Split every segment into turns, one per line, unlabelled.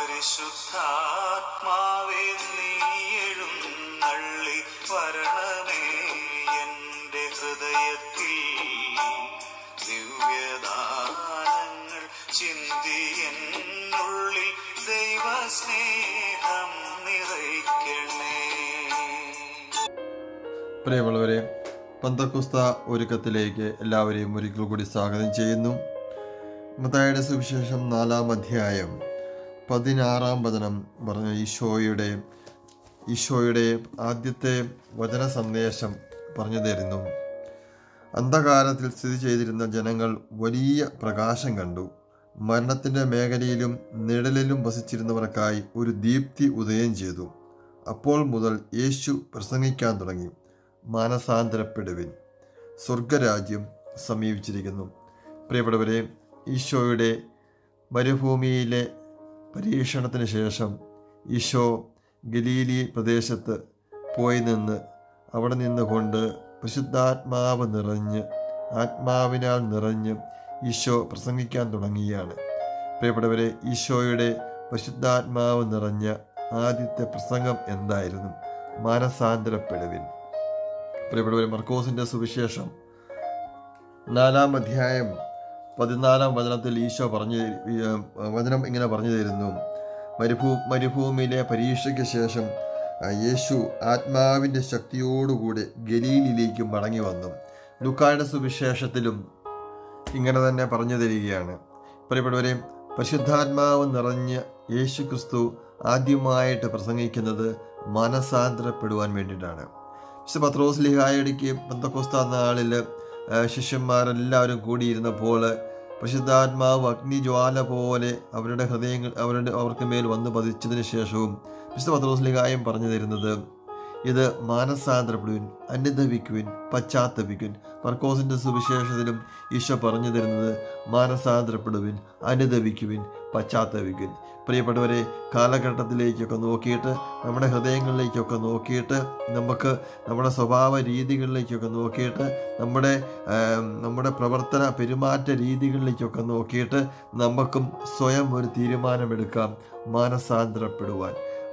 പരിശുദ്ധാത്മാവേ നീ എഴുന്നള്ളി വരണമേ എൻ്റെ ഹൃദയത്തിൽ ദിവ്യദാനങ്ങൾ ചിന്തി എന്നുള്ളിൽ ദൈവസ്നേഹം നിറയ്ക്കണേ
പ്രിയമുള്ളവരെ പന്തക്കുസ്ത ഒരുക്കത്തിലേക്ക് എല്ലാവരെയും ഒരിക്കൽ കൂടി സ്വാഗതം ചെയ്യുന്നു മത്തായുടെ സുവിശേഷം നാലാം അധ്യായം പതിനാറാം വചനം പറഞ്ഞ ഈശോയുടെ ഈശോയുടെ ആദ്യത്തെ വചന സന്ദേശം പറഞ്ഞു തരുന്നു അന്ധകാരത്തിൽ സ്ഥിതി ചെയ്തിരുന്ന ജനങ്ങൾ വലിയ പ്രകാശം കണ്ടു മരണത്തിൻ്റെ മേഖലയിലും നിഴലിലും വസിച്ചിരുന്നവർക്കായി ഒരു ദീപ്തി ഉദയം ചെയ്തു അപ്പോൾ മുതൽ യേശു പ്രസംഗിക്കാൻ തുടങ്ങി മാനസാന്തരപ്പെടുവിൻ സ്വർഗരാജ്യം സമീപിച്ചിരിക്കുന്നു പ്രിയപ്പെട്ടവരെ ഈശോയുടെ മരുഭൂമിയിലെ പരീക്ഷണത്തിന് ശേഷം ഈശോ ഗലീലി പ്രദേശത്ത് പോയി നിന്ന് അവിടെ നിന്നുകൊണ്ട് പരിശുദ്ധാത്മാവ് നിറഞ്ഞ് ആത്മാവിനാൽ നിറഞ്ഞ് ഈശോ പ്രസംഗിക്കാൻ തുടങ്ങുകയാണ് പ്രിയപ്പെട്ടവരെ ഈശോയുടെ പരിശുദ്ധാത്മാവ് നിറഞ്ഞ ആദ്യത്തെ പ്രസംഗം എന്തായിരുന്നു മാനസാന്തരപ്പെടുവിൻ പ്രിയപ്പെട്ടവരെ മർക്കോസിന്റെ സുവിശേഷം നാലാം അധ്യായം പതിനാലാം വചനത്തിൽ ഈശോ പറഞ്ഞു ഏർ, വചനം ഇങ്ങനെ പറഞ്ഞു തരുന്നു മരുഭൂ മരുഭൂമിയിലെ പരീക്ഷയ്ക്ക് ശേഷം ആ, യേശു ആത്മാവിൻ്റെ ശക്തിയോടുകൂടി ഗലീലിലേക്ക് മടങ്ങി വന്നു ലുക്കായുടെ സുവിശേഷത്തിലും ഇങ്ങനെ തന്നെ പറഞ്ഞു തരികയാണ് പ്രിയപ്പെട്ടവരെ പരിശുദ്ധാത്മാവ് നിറഞ്ഞ യേശു ക്രിസ്തു ആദ്യമായിട്ട് പ്രസംഗിക്കുന്നത് മനസാന്തരപ്പെടുവാൻ വേണ്ടിയിട്ടാണ് വിശുദ്ധ പത്രോസ് ലിഹായടിക്ക് ബന്ധക്കോസ്ത നാളിൽ ശിഷ്യന്മാരെല്ലാവരും കൂടിയിരുന്നപ്പോൾ പരിശുദ്ധാത്മാവ് അഗ്നിജ്വാല പോലെ അവരുടെ ഹൃദയങ്ങൾ അവരുടെ അവർക്ക് മേൽ വന്ന് പതിച്ചതിന് ശേഷവും വിശുദ്ധ പത്രോസ് ലിഹായം പറഞ്ഞു തരുന്നത് ഇത് മാനസാന്തരപ്പെടുവിൻ അനുദവിക്കുവിൻ പശ്ചാത്തപിക്കുവിൻ മർക്കോസിന്റെ സുവിശേഷത്തിലും ഈശോ പറഞ്ഞു തരുന്നത് മാനസാന്തരപ്പെടുവിൻ അനുദവിക്കുവിൻ പശ്ചാത്തപിക്കുവിൻ പ്രിയപ്പെട്ടവരെ കാലഘട്ടത്തിലേക്കൊക്കെ നോക്കിയിട്ട് നമ്മുടെ ഹൃദയങ്ങളിലേക്കൊക്കെ നോക്കിയിട്ട് നമുക്ക് നമ്മുടെ സ്വഭാവ രീതികളിലേക്കൊക്കെ നോക്കിയിട്ട് നമ്മുടെ ആം, നമ്മുടെ പ്രവർത്തന പെരുമാറ്റ രീതികളിലേക്കൊക്കെ നോക്കിയിട്ട് നമുക്കും സ്വയം ഒരു തീരുമാനമെടുക്കാം മാനസാന്തരപ്പെടുവാൻ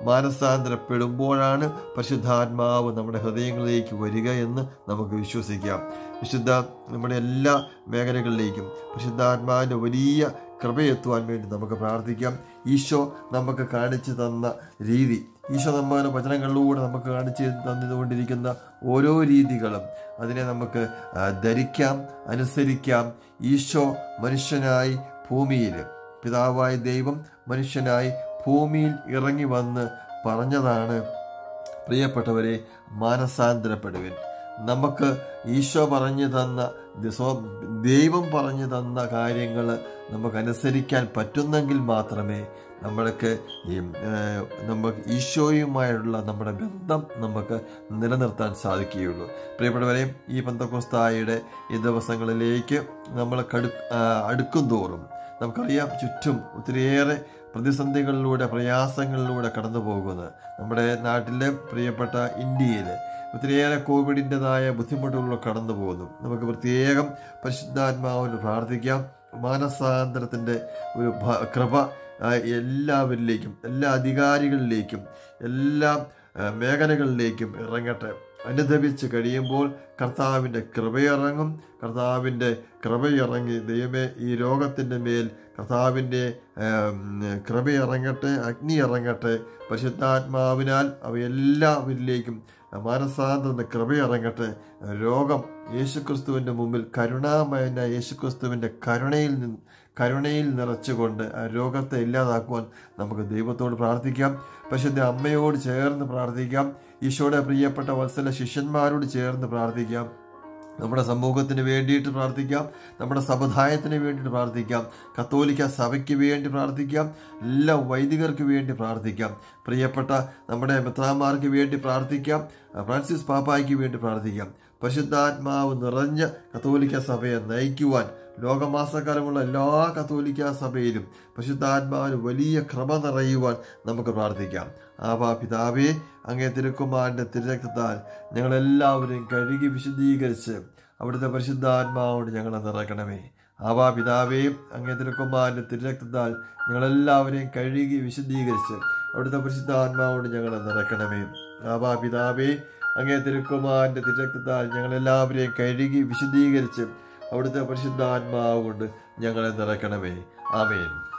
മാനസാന്തരപ്പെടുമ്പോഴാണ് പരിശുദ്ധാത്മാവ് നമ്മുടെ ഹൃദയങ്ങളിലേക്ക് വരിക എന്ന് നമുക്ക് വിശ്വസിക്കാം വിശുദ്ധ നമ്മുടെ എല്ലാ മേഖലകളിലേക്കും പരിശുദ്ധാത്മാവിൻ്റെ വലിയ കൃപയെത്തുവാൻ വേണ്ടി നമുക്ക് പ്രാർത്ഥിക്കാം ഈശോ നമുക്ക് കാണിച്ചു തന്ന രീതി ഈശോ നമ്മുടെ വചനങ്ങളിലൂടെ നമുക്ക് കാണിച്ചു തന്നുകൊണ്ടിരിക്കുന്ന ഓരോ രീതികളും അതിനെ നമുക്ക് ആ, ധരിക്കാം അനുസരിക്കാം ഈശോ മനുഷ്യനായി ഭൂമിയിൽ പിതാവായ ദൈവം മനുഷ്യനായി ഭൂമിയിൽ ഇറങ്ങി വന്ന് പറഞ്ഞതാണ് പ്രിയപ്പെട്ടവരെ മാനസാന്തരപ്പെടുവിൻ നമുക്ക് ഈശോ പറഞ്ഞു തന്ന ദ- സ്വ- ദൈവം പറഞ്ഞു തന്ന കാര്യങ്ങൾ നമുക്ക് അനുസരിക്കാൻ പറ്റുന്നെങ്കിൽ മാത്രമേ നമ്മൾക്ക് ഈ ഏർ, നമുക്ക് ഈശോയുമായുള്ള നമ്മുടെ ബന്ധം നമുക്ക് നിലനിർത്താൻ സാധിക്കുകയുള്ളൂ പ്രിയപ്പെട്ടവരെ ഈ പന്തക്കോസ്തായുടെ ഈ ദിവസങ്ങളിലേക്ക് നമ്മൾ കടു ആ, അടുക്കും തോറും നമുക്കറിയാം ചുറ്റും ഒത്തിരിയേറെ പ്രതിസന്ധികളിലൂടെ പ്രയാസങ്ങളിലൂടെ കടന്നു പോകുന്നത് നമ്മുടെ നാട്ടിലെ പ്രിയപ്പെട്ട ഇന്ത്യയിൽ ഒത്തിരിയേറെ കോവിഡിൻ്റെതായ ബുദ്ധിമുട്ടുകളിലൂടെ കടന്നു പോകുന്നു നമുക്ക് പ്രത്യേകം പരിശുദ്ധാത്മാവിന് പ്രാർത്ഥിക്കാം മാനസാന്തരത്തിൻ്റെ ഒരു ഭ- കൃപ ആ, എല്ലാവരിലേക്കും എല്ലാ അധികാരികളിലേക്കും എല്ലാ ആ, മേഖലകളിലേക്കും ഇറങ്ങട്ടെ അനുദപിച്ച് കഴിയുമ്പോൾ കർത്താവിൻ്റെ കൃപയിറങ്ങും കർത്താവിൻ്റെ കൃപയിറങ്ങി ദൈവമേ ഈ രോഗത്തിൻ്റെ മേൽ കർത്താവിൻ്റെ ആം, കൃപയിറങ്ങട്ടെ അഗ്നി ഇറങ്ങട്ടെ പരിശുദ്ധാത്മാവിനാൽ അവയെല്ലാവരിലേക്കും മാനസാന്തരൻ്റെ കൃപയിറങ്ങട്ടെ രോഗം യേശുക്രിസ്തുവിൻ്റെ മുമ്പിൽ കരുണാമയനായ യേശുക്രിസ്തുവിൻ്റെ കരുണയിൽ നിന്ന് കരുണയിൽ നിറച്ചുകൊണ്ട് ആ രോഗത്തെ ഇല്ലാതാക്കുവാൻ നമുക്ക് ദൈവത്തോട് പ്രാർത്ഥിക്കാം പരിശുദ്ധ അമ്മയോട് ചേർന്ന് പ്രാർത്ഥിക്കാം ഈശോയുടെ പ്രിയപ്പെട്ട വത്സല ശിഷ്യന്മാരോട് ചേർന്ന് പ്രാർത്ഥിക്കാം നമ്മുടെ സമൂഹത്തിന് വേണ്ടിയിട്ട് പ്രാർത്ഥിക്കാം നമ്മുടെ സമുദായത്തിന് വേണ്ടിയിട്ട് പ്രാർത്ഥിക്കാം കത്തോലിക്ക സഭയ്ക്ക് വേണ്ടി പ്രാർത്ഥിക്കാം എല്ലാ വൈദികർക്ക് വേണ്ടി പ്രാർത്ഥിക്കാം പ്രിയപ്പെട്ട നമ്മുടെ മിത്രാമാർക്ക് വേണ്ടി പ്രാർത്ഥിക്കാം ഫ്രാൻസിസ് പാപ്പായ്ക്ക് വേണ്ടി പ്രാർത്ഥിക്കാം പരിശുദ്ധാത്മാവ് നിറഞ്ഞ കത്തോലിക്ക സഭയെ നയിക്കുവാൻ ലോകമാസക്കാലമുള്ള എല്ലാ കത്തോലിക്ക സഭയിലും പരിശുദ്ധാത്മാവിന് വലിയ ക്രമ നിറയുവാൻ നമുക്ക് പ്രാർത്ഥിക്കാം ആവാ പിതാവേ അങ്ങേ തിരുക്കുമാരൻ്റെ തിരുരക്തത്താൽ ഞങ്ങളെല്ലാവരെയും കഴുകി വിശദീകരിച്ച് അവിടുത്തെ പരിശുദ്ധാത്മാവോട് ഞങ്ങളെ നിറയ്ക്കണമേ ആവാ പിതാവേയും അങ്ങേ തിരുക്കുമാരൻ്റെ തിരുരക്തത്താൽ ഞങ്ങളെല്ലാവരെയും കഴുകി വിശദീകരിച്ച് അവിടുത്തെ പരിശുദ്ധാത്മാവോട് ഞങ്ങളെ നിറയ്ക്കണമേ ആവാ പിതാവേ അങ്ങേ തിരുക്കുമാരൻ്റെ തിരുരക്തത്താൽ ഞങ്ങളെല്ലാവരെയും കഴുകി വിശദീകരിച്ച് അവിടുത്തെ പരിശുദ്ധാത്മാവ് കൊണ്ട് ഞങ്ങളെ നിറയ്ക്കണമേ ആമേൻ